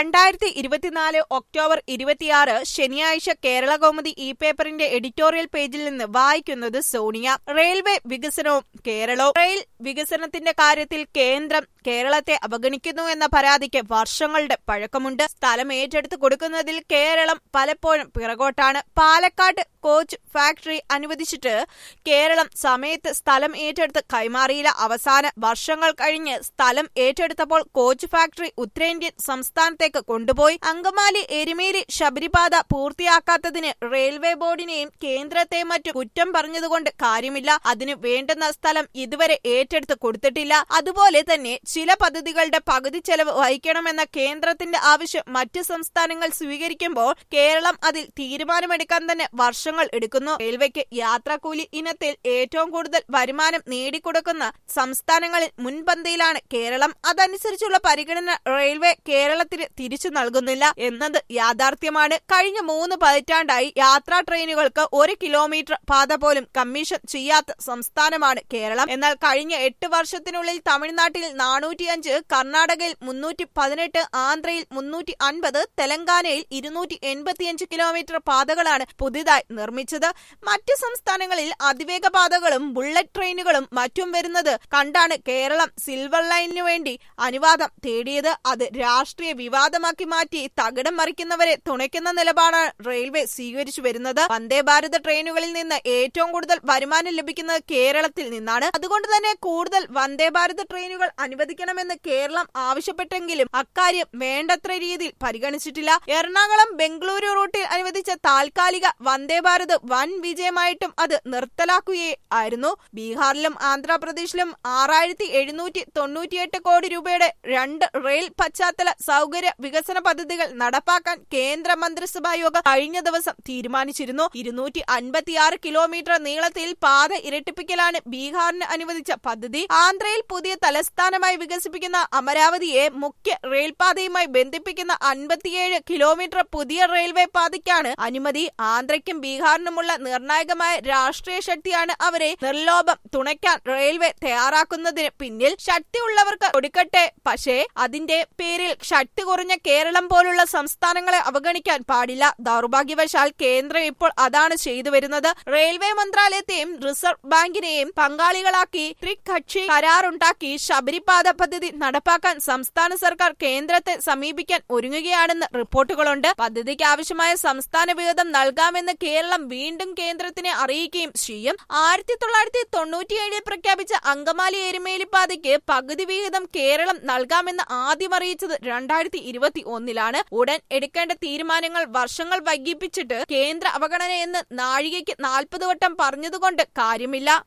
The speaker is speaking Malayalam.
രണ്ടായിരത്തി ഇരുപത്തിനാല് ഒക്ടോബർ ഇരുപത്തിയാറ് ശനിയാഴ്ച കേരള കൗമുദി ഇ പേപ്പറിന്റെ എഡിറ്റോറിയൽ പേജിൽ നിന്ന് വായിക്കുന്നത് സോണിയ റെയിൽവേ വികസനവും കേരളവും റെയിൽ വികസനത്തിന്റെ കാര്യത്തിൽ കേന്ദ്രം കേരളത്തെ അവഗണിക്കുന്നു എന്ന പരാതിക്ക് വർഷങ്ങളുടെ പഴക്കമുണ്ട് സ്ഥലം ഏറ്റെടുത്ത് കൊടുക്കുന്നതിൽ കേരളം പലപ്പോഴും പിറകോട്ടാണ് പാലക്കാട് കോച്ച് ഫാക്ടറി അനുവദിച്ചിട്ട് കേരളം സമയത്ത് സ്ഥലം ഏറ്റെടുത്ത് കൈമാറിയില്ല അവസാന വർഷങ്ങൾ കഴിഞ്ഞ് സ്ഥലം ഏറ്റെടുത്തപ്പോൾ കോച്ച് ഫാക്ടറി ഉത്തരേന്ത്യൻ സംസ്ഥാനത്തേക്ക് കൊണ്ടുപോയി അങ്കമാലി എരുമേലി ശബരിപാത പൂർത്തിയാക്കാത്തതിന് റെയിൽവേ ബോർഡിനെയും കേന്ദ്രത്തെയും മറ്റും കുറ്റം പറഞ്ഞതുകൊണ്ട് കാര്യമില്ല അതിന് വേണ്ടുന്ന സ്ഥലം ഇതുവരെ ഏറ്റെടുത്ത് കൊടുത്തിട്ടില്ല അതുപോലെ തന്നെ ചില പദ്ധതികളുടെ പകുതി ചെലവ് വഹിക്കണമെന്ന കേന്ദ്രത്തിന്റെ ആവശ്യം മറ്റ് സംസ്ഥാനങ്ങൾ സ്വീകരിക്കുമ്പോൾ കേരളം അതിൽ തീരുമാനമെടുക്കാൻ തന്നെ വർഷങ്ങൾ എടുക്കുന്നു റെയിൽവേക്ക് യാത്രാക്കൂലി ഇനത്തിൽ ഏറ്റവും കൂടുതൽ വരുമാനം നേടിക്കൊടുക്കുന്ന സംസ്ഥാനങ്ങളിൽ മുൻപന്തിയിലാണ് കേരളം അതനുസരിച്ചുള്ള പരിഗണന റെയിൽവേ കേരളത്തിന് തിരിച്ചു നൽകുന്നില്ല എന്നത് യാഥാർത്ഥ്യമാണ് കഴിഞ്ഞ മൂന്ന് പതിറ്റാണ്ടായി യാത്രാ ട്രെയിനുകൾക്ക് ഒരു കിലോമീറ്റർ പാത പോലും കമ്മീഷൻ ചെയ്യാത്ത സംസ്ഥാനമാണ് കേരളം എന്നാൽ കഴിഞ്ഞ എട്ട് വർഷത്തിനുള്ളിൽ തമിഴ്നാട്ടിൽ നാനൂറ്റിയഞ്ച് കർണാടകയിൽ മുന്നൂറ്റി പതിനെട്ട് ആന്ധ്രയിൽ മുന്നൂറ്റി അൻപത് തെലങ്കാനയിൽ ഇരുന്നൂറ്റി എൺപത്തിയഞ്ച് കിലോമീറ്റർ പാതകളാണ് പുതിയതായി നിർമ്മിച്ചത് മറ്റ് സംസ്ഥാനങ്ങളിൽ അതിവേഗ പാതകളും ബുള്ളറ്റ് ട്രെയിനുകളും മറ്റും വരുന്നത് കണ്ടാണ് കേരളം സിൽവർ ലൈനിനു വേണ്ടി അനുവാദം തേടിയത് അത് രാഷ്ട്രീയ വിവാദമാക്കി മാറ്റി തകിടം മറിക്കുന്നവരെ തുണയ്ക്കുന്ന നിലപാടാണ് റെയിൽവേ സ്വീകരിച്ചു വരുന്നത് വന്ദേ ഭാരത് ട്രെയിനുകളിൽ നിന്ന് ഏറ്റവും കൂടുതൽ വരുമാനം ലഭിക്കുന്നത് കേരളത്തിൽ നിന്നാണ് അതുകൊണ്ട് തന്നെ കൂടുതൽ വന്ദേ ഭാരത് ട്രെയിനുകൾ അനുവദിക്കണമെന്ന് കേരളം ആവശ്യപ്പെട്ടെങ്കിലും അക്കാര്യം വേണ്ടത്ര രീതിയിൽ പരിഗണിച്ചിട്ടില്ല എറണാകുളം ബംഗളൂരു റൂട്ടിൽ അനുവദിച്ച താൽക്കാലിക വന്ദേ ഭാരത് വൻ വിജയമായിട്ടും അത് നിർത്തലാക്കുകയായിരുന്നു ബീഹാറിലും ആന്ധ്രാപ്രദേശിലും ആറായിരത്തി എഴുന്നൂറ്റി തൊണ്ണൂറ്റിയെട്ട് കോടി രൂപയുടെ രണ്ട് റെയിൽ പശ്ചാത്തല സൗകര്യ വികസന പദ്ധതികൾ നടപ്പാക്കാൻ കേന്ദ്ര മന്ത്രിസഭാ യോഗം കഴിഞ്ഞ ദിവസം തീരുമാനിച്ചിരുന്നു ഇരുന്നൂറ്റി അൻപത്തിയാറ് കിലോമീറ്റർ നീളത്തിൽ പാത ഇരട്ടിപ്പിക്കലാണ് ബീഹാറിന് അനുവദിച്ച പദ്ധതി ആന്ധ്രയിൽ പുതിയ തലസ്ഥാനമായി വികസിപ്പിക്കുന്ന അമരാവതിയെ മുഖ്യ റെയിൽപാതയുമായി ബന്ധിപ്പിക്കുന്ന അൻപത്തിയേഴ് കിലോമീറ്റർ പുതിയ റെയിൽവേ പാതയ്ക്കാണ് അനുമതി ആന്ധ്രയ്ക്കും ബീഹാറിനുമുള്ള നിർണായകമായ രാഷ്ട്രീയ ശക്തിയാണ് അവരെ നിർലോഭം തുണയ്ക്കാൻ റെയിൽവേ തയ്യാറാക്കുന്നതിന് പിന്നിൽ ശക്തിയുള്ളവർക്ക് കൊടുക്കട്ടെ പക്ഷേ അതിന്റെ പേരിൽ ശക്തി കുറഞ്ഞ കേരളം പോലുള്ള സംസ്ഥാനങ്ങളെ അവഗണിക്കാൻ പാടില്ല ദൗർഭാഗ്യവശാൽ കേന്ദ്രം ഇപ്പോൾ അതാണ് ചെയ്തു വരുന്നത് റെയിൽവേ മന്ത്രാലയത്തെയും റിസർവ് ബാങ്കിനെയും പങ്കാളികളാക്കി ത്രികക്ഷി കരാറുണ്ടാക്കി ശബരിപാത പദ്ധതി നടപ്പാക്കാൻ സംസ്ഥാന സർക്കാർ കേന്ദ്രത്തെ സമീപിക്കാൻ ഒരുങ്ങുകയാണെന്ന് റിപ്പോർട്ടുകളുണ്ട് പദ്ധതിക്ക് ആവശ്യമായ സംസ്ഥാന വിഹിതം നൽകാമെന്ന് കേരളം വീണ്ടും കേന്ദ്രത്തിനെ അറിയിക്കുകയും ചെയ്യും ആയിരത്തി തൊള്ളായിരത്തി തൊണ്ണൂറ്റിയേഴിൽ പ്രഖ്യാപിച്ച അങ്കമാലി എരുമേലി പാതയ്ക്ക് പകുതി വിഹിതം കേരളം നൽകാമെന്ന് ആദ്യം അറിയിച്ചത് രണ്ടായിരത്തി ഇരുപത്തി ഒന്നിലാണ് ഉടൻ എടുക്കേണ്ട തീരുമാനങ്ങൾ വർഷങ്ങൾ വൈകിപ്പിച്ചിട്ട് കേന്ദ്ര അവഗണനയെന്ന് നാഴികയ്ക്ക് നാൽപ്പത് വട്ടം പറഞ്ഞതുകൊണ്ട് കാര്യമില്ല